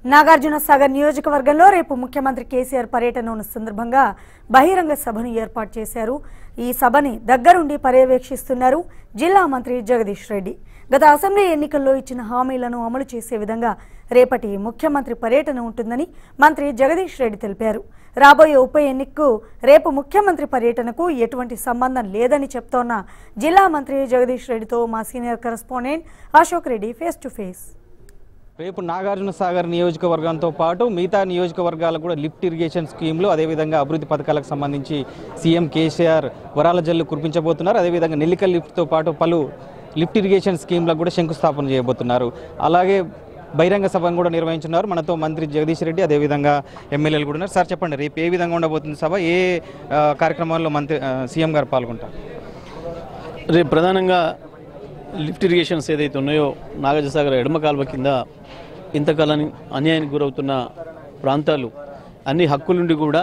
నాగార్జున సాగర్ నియోజకవర్గంలో రేపు ముఖ్యమంత్రి కేసీఆర్ పర్యటన ఉన్న సందర్భంగా బహిరంగ సభను ఏర్పాటు చేశారు ఈ సభని దగ్గరుండి పర్యవేక్షిస్తున్నారు జిల్లా మంత్రి జగదీష్ రెడ్డి గత అసెంబ్లీ ఎన్నికల్లో ఇచ్చిన హామీలను అమలు చేసే విధంగా రేపటి ముఖ్యమంత్రి పర్యటన ఉంటుందని మంత్రి జగదీష్ రెడ్డి తెలిపారు రాబోయే ఉప ఎన్నికకు రేపు ముఖ్యమంత్రి పర్యటనకు ఎటువంటి సంబంధం లేదని చెప్తోన్న జిల్లా మంత్రి జగదీష్ రెడ్డితో మా senior correspondent Ashok Reddy face to face రేపు నాగార్జున సాగర్ నియోజకవర్గంతో పాటు మిగతా నియోజకవర్గాలకు కూడా లిఫ్ట్ ఇరిగేషన్ స్కీమ్లు అదేవిధంగా అభివృద్ధి పథకాలకు సంబంధించి సీఎం కేసీఆర్ వరాల జల్లు కురిపించబోతున్నారు అదేవిధంగా నెల్లికల్ లిఫ్ట్తో పాటు పలు లిఫ్ట్ ఇరిగేషన్ స్కీమ్లకు కూడా శంకుస్థాపన చేయబోతున్నారు అలాగే బహిరంగ సభను కూడా నిర్వహించున్నారు మనతో మంత్రి జగదీష్ రెడ్డి అదేవిధంగా ఎమ్మెల్యేలు కూడా ఉన్నారు సార్ చెప్పండి రేపు ఏ విధంగా ఉండబోతుంది సభ ఏ ఆ, కార్యక్రమాల్లో మంత్రి ఆ, సీఎం గారు పాల్గొంటారు రేపు ప్రధానంగా లిఫ్ట్ ఇరిగేషన్స్ ఏదైతే ఉన్నాయో నాగార్జునసాగర్ ఎడమ కాలువ కింద ఇంతకాలం అన్యాయానికి గురవుతున్న ప్రాంతాలు అన్ని హక్కులుండి కూడా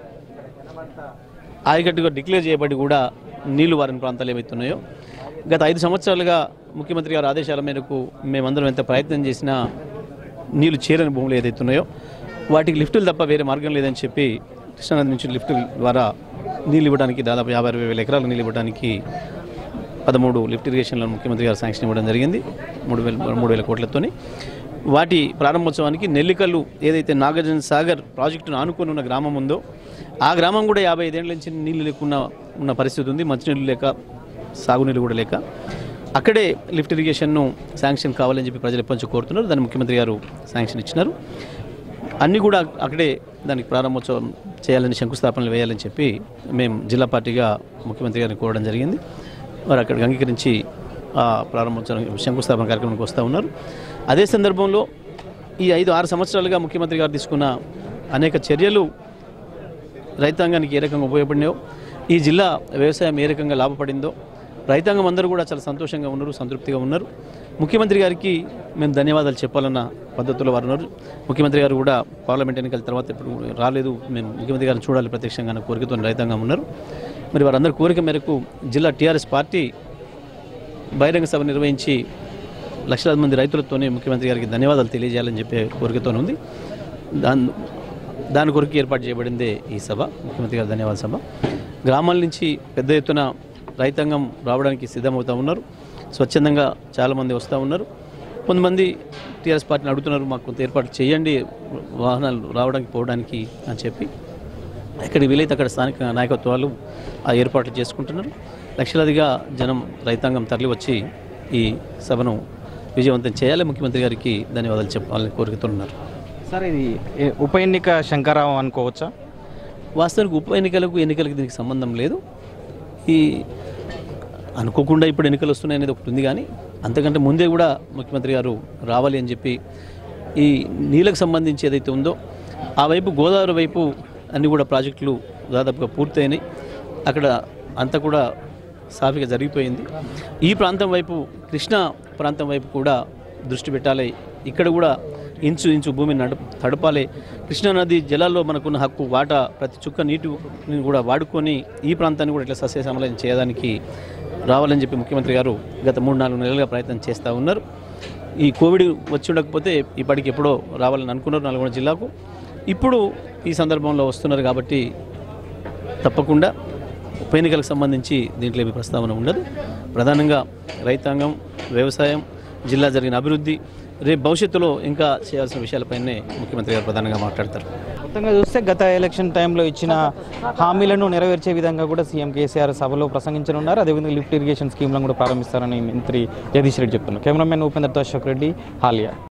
ఆయకట్టుగా డిక్లేర్ చేయబడి కూడా నీళ్లు వారిన ప్రాంతాలు ఏవైతే ఉన్నాయో గత ఐదు సంవత్సరాలుగా ముఖ్యమంత్రి గారి ఆదేశాల మేరకు మేమందరం ఎంత ప్రయత్నం చేసినా నీళ్లు చేరని భూములు ఏదైతే ఉన్నాయో వాటికి లిఫ్టులు తప్ప వేరే మార్గం లేదని చెప్పి కృష్ణానది నుంచి లిఫ్టుల ద్వారా నీళ్ళు ఇవ్వడానికి దాదాపు యాభై అరవై వేల ఎకరాలు నీళ్ళు ఇవ్వడానికి పదమూడు లిఫ్ట్ ఇరిగేషన్లను ముఖ్యమంత్రి గారు శాంక్షన్ ఇవ్వడం జరిగింది మూడు వేల మూడు వేల కోట్లతోని వాటి ప్రారంభోత్సవానికి నెల్లికల్లు ఏదైతే నాగార్జున సాగర్ ప్రాజెక్టును ఆనుకొని ఉన్న గ్రామం ఉందో ఆ గ్రామం కూడా యాభై ఐదేళ్ల నుంచి నీళ్లు లేకున్న ఉన్న పరిస్థితి ఉంది మంచినీళ్ళు లేక సాగునీళ్ళు కూడా లేక అక్కడే లిఫ్ట్ ఇరిగేషన్ను శాంక్షన్ కావాలని చెప్పి ప్రజలు ఎప్పటి నుంచో కోరుతున్నారు దాన్ని ముఖ్యమంత్రి గారు శాంక్షన్ ఇచ్చినారు అన్నీ కూడా అక్కడే దానికి ప్రారంభోత్సవం చేయాలని శంకుస్థాపనలు వేయాలని చెప్పి మేము జిల్లా పార్టీగా ముఖ్యమంత్రి గారిని కోరడం జరిగింది వారు అక్కడికి అంగీకరించి ఆ ప్రారంభోత్సవం శంకుస్థాపన కార్యక్రమానికి వస్తూ ఉన్నారు అదే సందర్భంలో ఈ ఐదు ఆరు సంవత్సరాలుగా ముఖ్యమంత్రి గారు తీసుకున్న అనేక చర్యలు రైతాంగానికి ఏ రకంగా ఉపయోగపడినాయో ఈ జిల్లా వ్యవసాయం ఏ రకంగా లాభపడిందో రైతాంగం అందరూ కూడా చాలా సంతోషంగా ఉన్నారు సంతృప్తిగా ఉన్నారు ముఖ్యమంత్రి గారికి మేము ధన్యవాదాలు చెప్పాలన్న పద్ధతిలో వారు ఉన్నారు ముఖ్యమంత్రి గారు కూడా పార్లమెంట్ ఎన్నికల తర్వాత ఇప్పుడు రాలేదు మేము ముఖ్యమంత్రి గారిని చూడాలి ప్రత్యక్షంగా అన్న కోరికతో రైతాంగం ఉన్నారు మరి వారందరి కోరిక మేరకు జిల్లా టీఆర్ఎస్ పార్టీ బహిరంగ సభ నిర్వహించి లక్షలాది మంది రైతులతోనే ముఖ్యమంత్రి గారికి ధన్యవాదాలు తెలియజేయాలని చెప్పే కోరికతో ఉంది దాని దాని కొరకు ఏర్పాటు చేయబడిందే ఈ సభ ముఖ్యమంత్రి గారి ధన్యవాద సభ గ్రామాల నుంచి పెద్ద ఎత్తున రైతాంగం రావడానికి సిద్ధమవుతూ ఉన్నారు స్వచ్ఛందంగా చాలామంది వస్తూ ఉన్నారు కొంతమంది టీఆర్ఎస్ పార్టీని అడుగుతున్నారు మాకు కొంత ఏర్పాటు చేయండి వాహనాలు రావడానికి పోవడానికి అని చెప్పి ఎక్కడికి వీలైతే అక్కడ స్థానిక నాయకత్వాలు ఆ ఏర్పాట్లు చేసుకుంటున్నారు లక్షలాదిగా జనం రైతాంగం తరలి వచ్చి ఈ సభను విజయవంతం చేయాలి ముఖ్యమంత్రి గారికి ధన్యవాదాలు చెప్పాలని కోరికతో ఉన్నారు సార్ ఇది ఏ- ఉప ఎన్నిక శంకరావం అనుకోవచ్చా వాస్తవానికి ఉప ఎన్నికలకు ఎన్నికలకు దీనికి సంబంధం లేదు ఈ అనుకోకుండా ఇప్పుడు ఎన్నికలు వస్తున్నాయి అనేది ఒకటి ఉంది కానీ అంతకంటే ముందే కూడా ముఖ్యమంత్రి గారు రావాలి అని చెప్పి ఈ నీళ్ళకు సంబంధించి ఏదైతే ఉందో ఆ వైపు గోదావరి వైపు అన్ని కూడా ప్రాజెక్టులు దాదాపుగా పూర్తయినాయి అక్కడ అంతా కూడా సాఫీగా జరిగిపోయింది ఈ ప్రాంతం వైపు కృష్ణా ప్రాంతం వైపు కూడా దృష్టి పెట్టాలి ఇక్కడ కూడా ఇంచు ఇంచు భూమిని నడు తడపాలి కృష్ణానది జలాల్లో మనకున్న హక్కు వాటా ప్రతి చుక్క నీటిని కూడా వాడుకొని ఈ ప్రాంతాన్ని కూడా ఇట్లా సస్యశ్యామలం చేయడానికి రావాలని చెప్పి ముఖ్యమంత్రి గారు గత మూడు నాలుగు నెలలుగా ప్రయత్నం చేస్తూ ఉన్నారు ఈ కోవిడ్ వచ్చి ఉండకపోతే ఇప్పటికి ఎప్పుడో రావాలని అనుకున్నారు నల్గొండ జిల్లాకు ఇప్పుడు ఈ సందర్భంలో వస్తున్నారు కాబట్టి తప్పకుండా ఉప ఎన్నికలకు సంబంధించి దీంట్లో ఏమి ప్రస్తావన ఉండదు ప్రధానంగా రైతాంగం వ్యవసాయం జిల్లా జరిగిన అభివృద్ధి రేపు భవిష్యత్తులో ఇంకా చేయాల్సిన విషయాలపైనే ముఖ్యమంత్రి గారు ప్రధానంగా మాట్లాడతారు మొత్తంగా చూస్తే గత ఎలక్షన్ టైంలో ఇచ్చిన హామీలను నెరవేర్చే విధంగా కూడా సీఎం కేసీఆర్ సభలో ప్రసంగించనున్నారు అదేవిధంగా లిఫ్ట్ ఇరిగేషన్ స్కీమ్లను కూడా ప్రారంభిస్తారని మంత్రి జగదీష్ రెడ్డి చెప్తున్నారు కెమెరామెన్ ఉపేంద్రతో అశోక్ రెడ్డి హాలియా